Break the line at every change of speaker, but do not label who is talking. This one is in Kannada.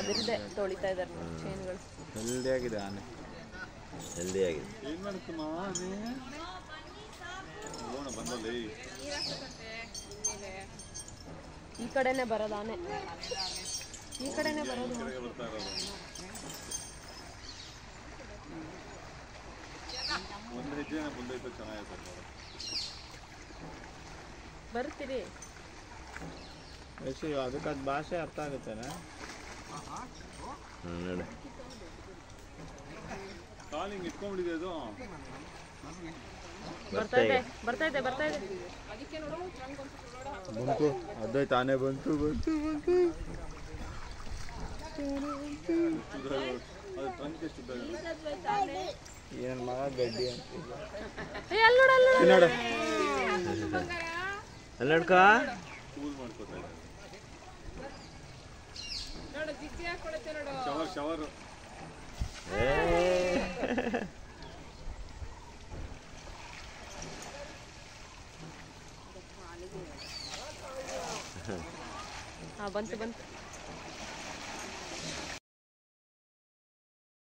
ಅದ್ರದ್ದೇ ತೊಳಿತಾ ಇದ್ದಾರೆ ಚೈನ್ಗಳು
ಹೆಲ್ದಿ ಆಗಿದೆ ಆನೆ
ಹೆಲ್ದಿ ಆಗಿದೆ
ಏನು ಮಾಡ್ತಮ್ಮ ಆನೆ ಓಣ ಬಂದಲ್ಲಿ
ಈ ಕಡೆನೆ ಬರೋದು ಆನೆ ಈ ಕಡೆನೆ ಬರೋದು
ಕಡೆಗೆ ಬರ್ತಾ ಇರೋದು ಒಂದು ಹೆಜ್ಜೆ ಮುಂದೈತೆ ಚೆನ್ನಾಗಿರುತ್ತೆ
ಬರ್ತೀರಿ
ಎಷ್ಟು ಅದಕ್ಕೆ ಅದು ಭಾಷೆ ಅರ್ಥ ಆಗುತ್ತೇನಾ
ಹ್ಞೂ ನೋಡಿ
ಕಾಲು ಹಿಂಗೆ ಇಟ್ಕೊಂಡ್ಬಿಟ್ಟಿದೆ ಅದು
ಬರ್ತಾ ಇದೆ ಬರ್ತಾ ಇದೆ ಬರ್ತಾ ಇದೆ
ಬಂತು ಅದಾಯ್ತು ಆನೆ ಬಂತು ಬಂತು ಬಂತು ಅದು ಟ್ರಂಕ್ ಎಷ್ಟು ಉದ್ದ ಇದೆ?
ಏನು ಮಗ ಗಡ್ಡಿ ಅಂತ
ಏ, ಅಲ್ಲಿ ನೋಡು ಅಲ್ಲಿ ನೋಡು.
ಅಲ್ಲಿ ನೋಡ್ಕ
ಕೂಲ್ ಮಾಡ್ಕೊತಾ ಇದೆ ಶವರ್ ಶವರ್
ಹಾ ಬಂತು ಬಂತು